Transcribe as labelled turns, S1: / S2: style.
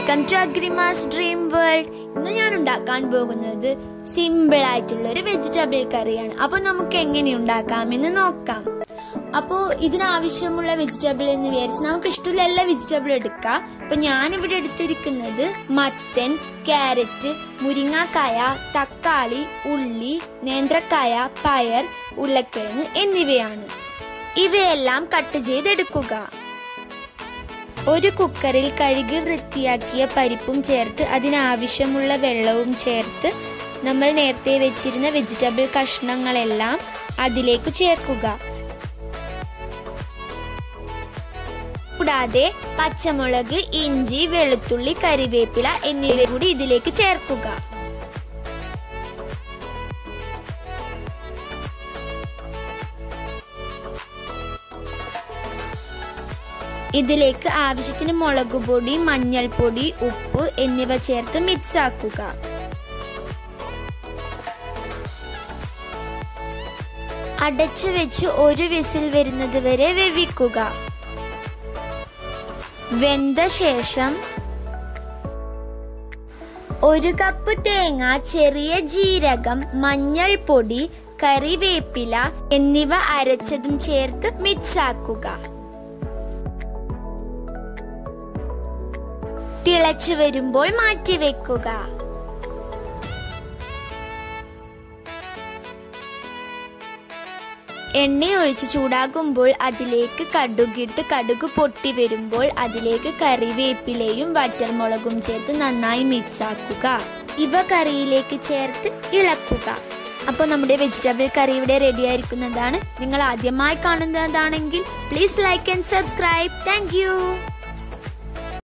S1: welcome to Agrima's dream world ഇന്ന് ഞാൻ ഉണ്ടാക്കാൻ പോകുന്നത് സിമ്പിൾ ആയിട്ടുള്ള ഒരു വെജിറ്റബിൾ കറിയാണ് അപ്പോൾ നമുക്ക് എങ്ങനെ ഉണ്ടാക്കാമെന്ന് നോക്കാം അപ്പോൾ ഇതിനാവശ്യമുള്ള വെജിറ്റബിൾ എന്ന് വിചാരിച്ച് നമുക്ക് ഇഷ്ടമുള്ള എല്ലാ വെജിറ്റബിളും എടുക്കാം അപ്പൊ ഞാനിവിടെ എടുത്തിരിക്കുന്നത് മത്തൻ ക്യാരറ്റ് മുരിങ്ങാക്കായ തക്കാളി ഉള്ളി നേന്ത്രക്കായ പയർ ഉരുളക്കിഴങ്ങ് എന്നിവയാണ് ഇവയെല്ലാം കട്ട് ചെയ്തെടുക്കുക ഒരു കുക്കറിൽ കഴുകി വൃത്തിയാക്കിയ പരിപ്പും ചേർത്ത് അതിനാവശ്യമുള്ള വെള്ളവും ചേർത്ത് നമ്മൾ നേരത്തെ വെച്ചിരുന്ന വെജിറ്റബിൾ കഷ്ണങ്ങളെല്ലാം അതിലേക്ക് ചേർക്കുക കൂടാതെ പച്ചമുളക് ഇഞ്ചി വെളുത്തുള്ളി കരിവേപ്പില എന്നിവ കൂടി ഇതിലേക്ക് ചേർക്കുക ഇതിലേക്ക് ആവശ്യത്തിന് മുളക് പൊടി മഞ്ഞൾപ്പൊടി ഉപ്പ് എന്നിവ ചേർത്ത് മിക്സ് ആക്കുക അടച്ചു വെച്ച് ഒരു വിസിൽ വരുന്നത് വരെ വേവിക്കുക വെന്ത ശേഷം ഒരു കപ്പ് തേങ്ങ ചെറിയ ജീരകം മഞ്ഞൾപ്പൊടി കറിവേപ്പില എന്നിവ അരച്ചതും ചേർത്ത് മിക്സ് ആക്കുക തിളച്ചു വരുമ്പോൾ മാറ്റിവെക്കുക എണ്ണ ഒഴിച്ച് ചൂടാകുമ്പോൾ അതിലേക്ക് കടുകിട്ട് കടുക് പൊട്ടി വരുമ്പോൾ അതിലേക്ക് കറിവേപ്പിലയും വറ്റൽമുളകും ചേർത്ത് നന്നായി മിക്സ് ആക്കുക ഇവ കറിയിലേക്ക് ചേർത്ത് ഇളക്കുക അപ്പോൾ നമ്മുടെ വെജിറ്റബിൾ കറി ഇവിടെ റെഡി ആയിരിക്കുന്നതാണ് നിങ്ങൾ ആദ്യമായി കാണുന്നതാണെങ്കിൽ please like and subscribe thank